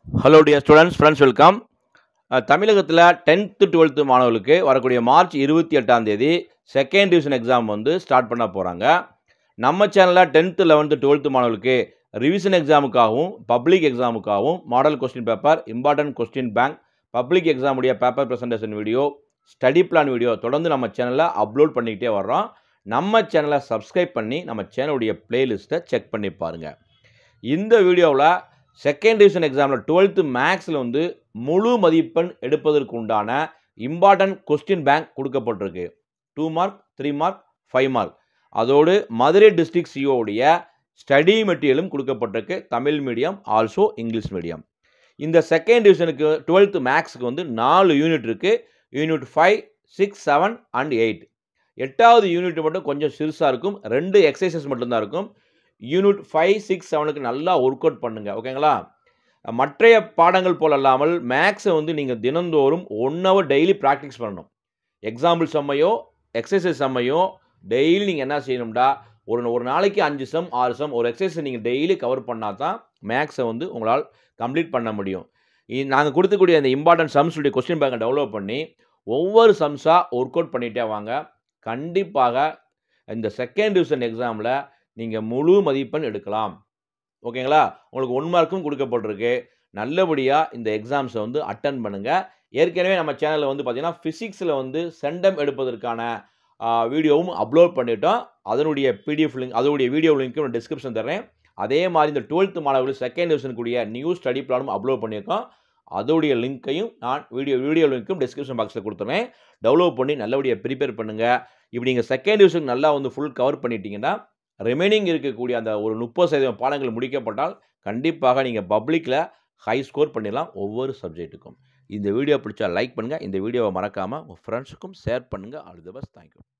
hello dear students friends welcome தமிழகத்தில் tenth twelfth மாணவர்களுக்கு வரக்கூடிய மார்ச் இருபத்தி எட்டாம் தேதி செகண்ட் டிவிஷன் எக்ஸாம் வந்து ஸ்டார்ட் பண்ண போகிறாங்க நம்ம சேனலில் டென்த்து லெவன்த்து டுவெல்த்து மாணவர்களுக்கு ரிவிஷன் எக்ஸாமுக்காகவும் பப்ளிக் எக்ஸாமுக்காகவும் model question paper important question bank public எக்ஸாமுடைய paper presentation video study plan video தொடர்ந்து நம்ம சேனலில் அப்லோட் பண்ணிக்கிட்டே வர்றோம் நம்ம சேனலை சப்ஸ்கிரைப் பண்ணி நம்ம சேனலுடைய பிளேலிஸ்ட்டை செக் பண்ணி பாருங்கள் இந்த வீடியோவில் செகண்ட் டிவிஷன் எக்ஸாமில் டுவெல்த்து மேக்ஸில் வந்து முழு மதிப்பெண் எடுப்பதற்கு உண்டான இம்பார்ட்டன்ட் கொஸ்டின் பேங்க் கொடுக்கப்பட்டிருக்கு two mark three mark five mark அதோடு மதுரை டிஸ்ட்ரிக்ட் சிஓடைய ஸ்டடி மெட்டீரியலும் கொடுக்கப்பட்டிருக்கு Tamil medium also English medium இந்த செகண்ட் டிவிஷனுக்கு டுவெல்த்து மேக்ஸுக்கு வந்து நாலு யூனிட் இருக்குது unit five six seven and eight எட்டாவது யூனிட் மட்டும் கொஞ்சம் சிறுசாக இருக்கும் ரெண்டு எக்ஸசைசஸ் மட்டும்தான் இருக்கும் யூனிட் ஃபைவ் சிக்ஸ் செவனுக்கு நல்லா ஒர்க் அவுட் பண்ணுங்கள் ஓகேங்களா மற்றைய பாடங்கள் போல் அல்லாமல் மேக்ஸை வந்து நீங்கள் தினந்தோறும் ஒன் ஹவர் டெய்லி ப்ராக்டிஸ் பண்ணணும் எக்ஸாம்பிள் செம்மையோ எக்ஸசைஸ் செம்மையோ டெய்லி நீங்கள் என்ன செய்யணும்டா ஒரு ஒரு நாளைக்கு அஞ்சு சம் ஆறு சம் ஒரு எக்ஸசைஸ் நீங்கள் டெய்லி கவர் பண்ணால் தான் மேக்ஸை வந்து உங்களால் கம்ப்ளீட் பண்ண முடியும் நாங்கள் கொடுக்கக்கூடிய அந்த இம்பார்ட்டன்ட் சம்ஸுடைய கொஸ்டின் பேங்கை டெவலப் பண்ணி ஒவ்வொரு சம்ஸாக ஒர்க் அவுட் பண்ணிகிட்டே வாங்க கண்டிப்பாக இந்த செகண்ட் டிவிஷன் எக்ஸாமில் நீங்கள் முழு மதிப்பெண் எடுக்கலாம் ஓகேங்களா உங்களுக்கு ஒன் மார்க்கும் கொடுக்கப்பட்டிருக்கு நல்லபடியாக இந்த எக்ஸாம்ஸை வந்து அட்டன் பண்ணுங்கள் ஏற்கனவே நம்ம சேனலில் வந்து பார்த்திங்கன்னா ஃபிசிக்ஸில் வந்து சென்டம் எடுப்பதற்கான வீடியோவும் அப்லோட் பண்ணிட்டோம் அதனுடைய பிடிஎஃப் லிங்க் அதனுடைய வீடியோ லிங்க்கும் டிஸ்கிரிப்ஷன் தரேன் அதே மாதிரி இந்த டுவெல்த்து மாணவர்கள் செகண்ட் டிவிஷனுக்குரிய நியூ ஸ்டடி பிளானும் அப்லோட் பண்ணியிருக்கோம் அதோடைய லிங்க்கையும் நான் வீடியோ வீடியோ லிங்க்கும் டிஸ்கிரிப்ஷன் பாக்ஸில் கொடுத்துறேன் டெவலப் பண்ணி நல்லபடியாக ப்ரிப்பேர் பண்ணுங்கள் இப்படி நீங்கள் செகண்ட் டிவிஷன் நல்லா வந்து ஃபுல் கவர் பண்ணிட்டீங்கன்னா ரிமைனிங் இருக்கக்கூடிய அந்த ஒரு முப்பது சதவீதம் பாடங்கள் முடிக்கப்பட்டால் கண்டிப்பாக நீங்கள் பப்ளிக்கில் ஹை ஸ்கோர் பண்ணிடலாம் ஒவ்வொரு சப்ஜெக்ட்டுக்கும் இந்த வீடியோ பிடிச்சா லைக் பண்ணுங்கள் இந்த வீடியோவை மறக்காமல் உங்கள் ஃப்ரெண்ட்ஸுக்கும் ஷேர் பண்ணுங்கள் ஆல் தி பெஸ்ட் தேங்க்யூ